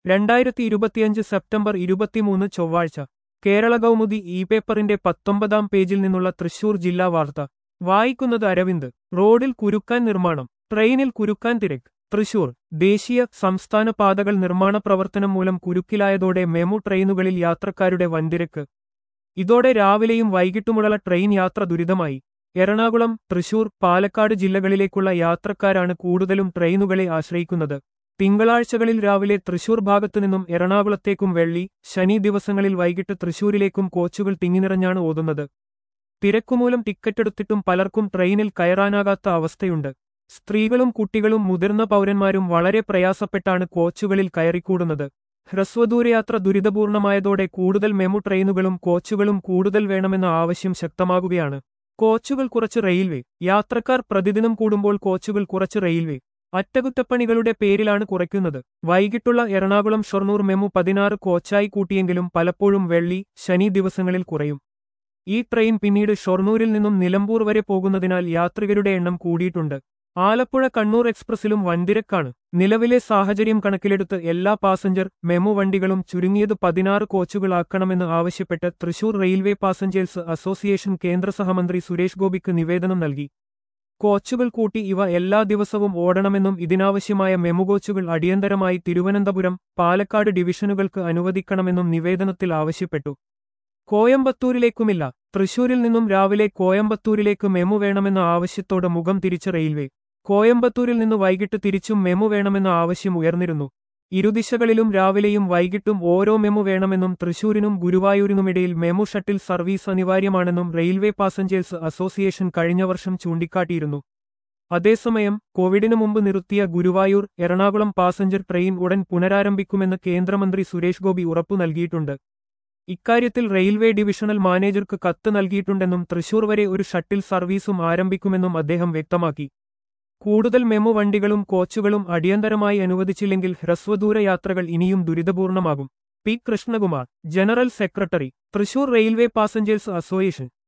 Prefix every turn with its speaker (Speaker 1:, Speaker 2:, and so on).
Speaker 1: രണ്ടായിരത്തി ഇരുപത്തിയഞ്ച് സെപ്റ്റംബർ ഇരുപത്തിമൂന്ന് ചൊവ്വാഴ്ച കേരള കൗമുദി ഇ പേപ്പറിന്റെ പത്തൊമ്പതാം പേജിൽ നിന്നുള്ള തൃശൂർ ജില്ലാ വാർത്ത വായിക്കുന്നത് അരവിന്ദ് റോഡിൽ കുരുക്കാൻ നിർമ്മാണം ട്രെയിനിൽ കുരുക്കാൻ തിരക്ക് തൃശൂർ ദേശീയ സംസ്ഥാന പാതകൾ നിർമ്മാണ പ്രവർത്തനം മൂലം കുരുക്കിലായതോടെ മെമു ട്രെയിനുകളിൽ യാത്രക്കാരുടെ വൻതിരക്ക് ഇതോടെ രാവിലെയും വൈകിട്ടുമുള്ള ട്രെയിൻ യാത്ര ദുരിതമായി എറണാകുളം തൃശൂർ പാലക്കാട് ജില്ലകളിലേക്കുള്ള യാത്രക്കാരാണ് കൂടുതലും ട്രെയിനുകളെ ആശ്രയിക്കുന്നത് തിങ്കളാഴ്ചകളിൽ രാവിലെ തൃശൂർ ഭാഗത്തുനിന്നും എറണാകുളത്തേക്കും വെള്ളി ശനി ദിവസങ്ങളിൽ വൈകിട്ട് തൃശൂരിലേക്കും കോച്ചുകൾ തിങ്ങിനിറഞ്ഞാണ് ഓതുന്നത് തിരക്കുമൂലം ടിക്കറ്റെടുത്തിട്ടും പലർക്കും ട്രെയിനിൽ കയറാനാകാത്ത അവസ്ഥയുണ്ട് സ്ത്രീകളും കുട്ടികളും മുതിർന്ന പൗരന്മാരും വളരെ പ്രയാസപ്പെട്ടാണ് കോച്ചുകളിൽ കയറിക്കൂടുന്നത് ഹ്രസ്വദൂരയാത്ര ദുരിതപൂർണമായതോടെ കൂടുതൽ മെമു ട്രെയിനുകളും കോച്ചുകളും കൂടുതൽ വേണമെന്ന ആവശ്യം ശക്തമാകുകയാണ് കോച്ചുകൾ കുറച്ച് റെയിൽവേ യാത്രക്കാർ പ്രതിദിനം കൂടുമ്പോൾ കോച്ചുകൾ കുറച്ച് റെയിൽവേ അറ്റകുറ്റപ്പണികളുടെ പേരിലാണ് കുറയ്ക്കുന്നത് വൈകിട്ടുള്ള എറണാകുളം ഷൊർണൂർ മെമു പതിനാറ് കോച്ചായി കൂട്ടിയെങ്കിലും പലപ്പോഴും വെള്ളി ശനി ദിവസങ്ങളിൽ കുറയും ഈ ട്രെയിൻ പിന്നീട് ഷൊർണൂരിൽ നിന്നും നിലമ്പൂർ വരെ പോകുന്നതിനാൽ യാത്രികരുടെ എണ്ണം കൂടിയിട്ടുണ്ട് ആലപ്പുഴ കണ്ണൂർ എക്സ്പ്രസിലും വൻതിരക്കാണ് നിലവിലെ സാഹചര്യം കണക്കിലെടുത്ത് എല്ലാ പാസഞ്ചർ മെമു വണ്ടികളും ചുരുങ്ങിയത് പതിനാറ് കോച്ചുകളാക്കണമെന്ന് ആവശ്യപ്പെട്ട് തൃശൂർ റെയിൽവേ പാസഞ്ചേഴ്സ് അസോസിയേഷൻ കേന്ദ്ര സഹമന്ത്രി സുരേഷ് ഗോപിക്ക് നിവേദനം നൽകി കോച്ചുകൾ കൂട്ടി ഇവ എല്ലാ ദിവസവും ഓടണമെന്നും ഇതിനാവശ്യമായ മെമു കോച്ചുകൾ അടിയന്തരമായി തിരുവനന്തപുരം പാലക്കാട് ഡിവിഷനുകൾക്ക് അനുവദിക്കണമെന്നും നിവേദനത്തിൽ ആവശ്യപ്പെട്ടു കോയമ്പത്തൂരിലേക്കുമില്ല തൃശൂരിൽ നിന്നും രാവിലെ കോയമ്പത്തൂരിലേക്ക് മെമു വേണമെന്ന ആവശ്യത്തോട് മുഖം തിരിച്ച റെയിൽവേ കോയമ്പത്തൂരിൽ നിന്ന് വൈകിട്ട് തിരിച്ചും മെമു വേണമെന്ന ആവശ്യം ഉയർന്നിരുന്നു ഇരുദിശകളിലും രാവിലെയും വൈകിട്ടും ഓരോ മെമു വേണമെന്നും തൃശൂരിനും ഗുരുവായൂരിനുമിടയിൽ മെമു ഷട്ടിൽ സർവീസ് അനിവാര്യമാണെന്നും റെയിൽവേ പാസഞ്ചേഴ്സ് അസോസിയേഷൻ കഴിഞ്ഞ വർഷം ചൂണ്ടിക്കാട്ടിയിരുന്നു അതേസമയം കോവിഡിനു മുമ്പ് നിർത്തിയ ഗുരുവായൂർ എറണാകുളം പാസഞ്ചർ ട്രെയിൻ ഉടൻ പുനരാരംഭിക്കുമെന്ന് കേന്ദ്രമന്ത്രി സുരേഷ് ഗോപി ഉറപ്പു നൽകിയിട്ടുണ്ട് ഇക്കാര്യത്തിൽ റെയിൽവേ ഡിവിഷണൽ മാനേജർക്ക് കത്ത് നൽകിയിട്ടുണ്ടെന്നും തൃശൂർ വരെ ഒരു ഷട്ടിൽ സർവീസും ആരംഭിക്കുമെന്നും അദ്ദേഹം വ്യക്തമാക്കി കൂടുതൽ മെമു വണ്ടികളും കോച്ചുകളും അടിയന്തരമായി അനുവദിച്ചില്ലെങ്കിൽ ഹ്രസ്വദൂര യാത്രകൾ ഇനിയും ദുരിതപൂർണമാകും P Krishnakumar general secretary Thrissur railway passengers association